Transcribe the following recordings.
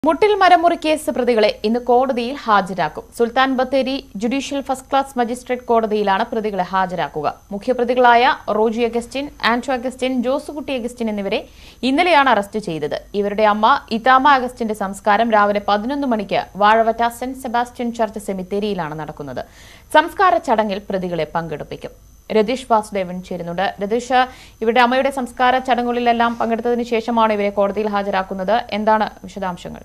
മുട്ടിൽ മരമുറി കേസ് പ്രതികളെ ഇന്ന് കോടതിയിൽ ഹാജരാക്കും Sultan Bathery judicial first class magistrate കോടതിയിലാണ് പ്രതികളെ ഹാജരാക്കുക മുഖ്യപ്രതികളായ റോജി അഗസ്റ്റിൻ ആന്റോ അഗസ്റ്റിൻ ജോസുകുട്ടി അഗസ്റ്റിൻ എന്നിവരെ ഇന്നലെയാണ് അറസ്റ്റ് ചെയ്തത് ഇവരുടെ അമ്മ ഇതാമ അഗസ്റ്റിന്റെ സംസ്കാരം രാവിലെ പതിനൊന്ന് മണിക്ക് വാഴവറ്റ സെന്റ് സെബാസ്റ്റ്യൻ ചർച്ച് സെമിത്തേരിയിലാണ് നടക്കുന്നത് സംസ്കാര ചടങ്ങിൽ പ്രതികളെ പങ്കെടുപ്പിക്കും രതീഷ് വാസുദേവൻ ചേരുന്നുണ്ട് രതീഷ് ഇവരുടെ അമ്മയുടെ സംസ്കാര ചടങ്ങുകളിലെല്ലാം പങ്കെടുത്തതിന് ശേഷമാണ് ഇവരെ കോടതിയിൽ ഹാജരാക്കുന്നത് എന്താണ് വിശദാംശങ്ങൾ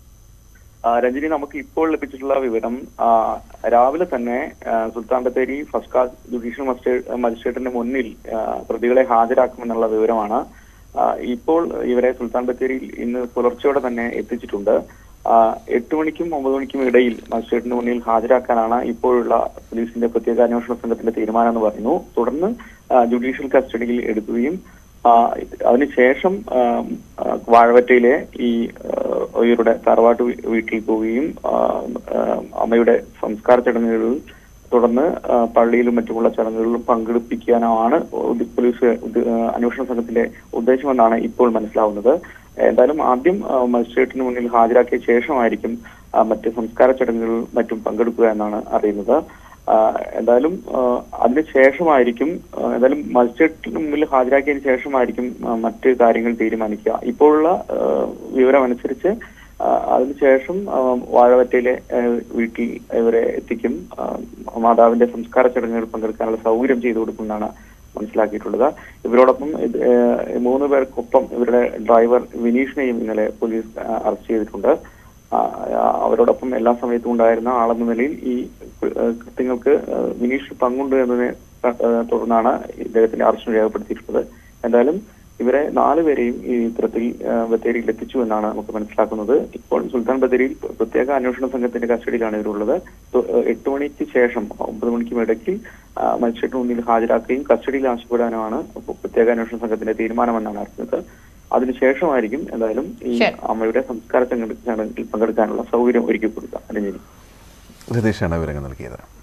ആ, രഞ്ജിനി നമുക്ക് ഇപ്പോൾ ലഭിച്ചിട്ടുള്ള വിവരം ആ, രാവിലെ തന്നെ ആ, Sultan Bathery first class judicial മജിസ്ട്രേ- മജിസ്ട്രേറ്റിന്റെ മുന്നിൽ ആ, പ്രതികളെ ഹാജരാക്കുമെന്നുള്ള വിവരമാണ് ആ, ഇപ്പോൾ ഇവരെ സുൽത്താൻ ബത്തേരിയിൽ ഇന്ന് പുലർച്ചയോടെ തന്നെ എത്തിച്ചിട്ടുണ്ട് ആ, എട്ട് മണിക്കും ഒമ്പത് മണിക്കും ഇടയിൽ മജിസ്ട്രേറ്റിന്റെ മുന്നിൽ ഹാജരാക്കാനാണ് ഇപ്പോഴുള്ള പോലീസിന്റെ പ്രത്യേക അന്വേഷണ സംഘത്തിന്റെ തീരുമാനം എന്ന് പറയുന്നു തുടർന്ന് ആ, ജുഡീഷ്യൽ കസ്റ്റഡിയിൽ എടുക്കുകയും ആ, അതിനുശേഷം ആ, ആ, വാഴവറ്റയിലെ ഈ ആ, ഇവരുടെ തറവാട്ട് വീ- വീട്ടിൽ പോവുകയും ആ, ആ, അമ്മയുടെ സംസ്കാര ചടങ്ങുകളിൽ തുടർന്ന് ആ, പള്ളിയിലും മറ്റുമുള്ള ചടങ്ങുകളിലും പങ്കെടുപ്പിക്കാനാണ് ഉദ്യ- പോലീസ് ഉദ്യ- ആ, അന്വേഷണ സംഘത്തിന്റെ ഉദ്ദേശമെന്നാണ് ഇപ്പോൾ മനസ്സിലാവുന്നത് എന്തായാലും ആദ്യം ആ, മജിസ്ട്രേറ്റിന് മുന്നിൽ ഹാജരാക്കിയ ശേഷമായിരിക്കും ആ, മറ്റ് സംസ്കാര ചടങ്ങുകളിൽ മറ്റും പങ്കെടുക്കുക എന്നാണ് അറിയുന്നത് ആ, എന്തായാലും ആ, അതിന് ശേഷമായിരിക്കും ആ, എന്തായാലും മജിസ്ട്രേറ്റിന് മുമ്പിൽ ഹാജരാക്കിയതിന് ശേഷമായിരിക്കും ആ, മറ്റ് കാര്യങ്ങൾ തീരുമാനിക്കുക ഇപ്പോഴുള്ള ആ, വിവരം അനുസരിച്ച് ആ, അതിനുശേഷം ആ, വാഴവറ്റയിലെ ആ, വീട്ടിൽ ഇവരെ എത്തിക്കും ആ, മാതാവിന്റെ സംസ്കാര ചടങ്ങുകളിൽ പങ്കെടുക്കാനുള്ള സൗകര്യം ചെയ്തു കൊടുക്കുമെന്നാണ് മനസ്സിലാക്കിയിട്ടുള്ളത് ഇവരോടൊപ്പം ഇത്, ഏഹ്, മൂന്ന് പേർക്കൊപ്പം ഇവരുടെ ഡ്രൈവർ വിനീഷിനെയും ഇന്നലെ പോലീസ് ആ, അറസ്റ്റ് ചെയ്തിട്ടുണ്ട് ആ, ആ, അവരോടൊപ്പം എല്ലാ സമയത്തും ഉണ്ടായിരുന്ന ആളെന്ന നിലയിൽ ഈ ഏഹ്, കൃത്യങ്ങൾക്ക് ഏഹ്, വിനീഷ് പങ്കുണ്ട് എന്നതിനെ ഏഹ്, തുടർന്നാണ് ഇദ്ദേഹത്തിന്റെ അറസ്റ്റ് രേഖപ്പെടുത്തിയിട്ടുള്ളത് എന്തായാലും ഇവരെ നാലുപേരെയും ഈ ഇത്തരത്തിൽ ഏഹ്, ബത്തേരിയിൽ എത്തിച്ചു എന്നാണ് നമുക്ക് മനസ്സിലാക്കുന്നത് ഇപ്പോൾ സുൽത്താൻ ബത്തേരിയിൽ പ്രത്യേക അന്വേഷണ സംഘത്തിന്റെ കസ്റ്റഡിയിലാണ് ഇവരുള്ളത് തൊ- ഏഹ്, എട്ട് മണിക്ക് ശേഷം ഒമ്പത് മണിക്കും ഇടയ്ക്ക് ആ, മജിസ്ട്രേറ്റിന് മുന്നിൽ ഹാജരാക്കുകയും കസ്റ്റഡിയിൽ ആവശ്യപ്പെടാനുമാണ് പ്രത്യേക അന്വേഷണ സംഘത്തിന്റെ തീരുമാനമെന്നാണ് അറിഞ്ഞത് അതിനുശേഷമായിരിക്കും എന്തായാലും ഈ ശരി. അമ്മയുടെ സംസ്കാര ചടങ്ങിൽ ചടങ്ങിൽ പങ്കെടുക്കാനുള്ള സൗകര്യം ഒരുക്കി കൊടുക്കുക രഞ്ജിനി രതീഷാണ് വിവരങ്ങൾ നൽകിയത്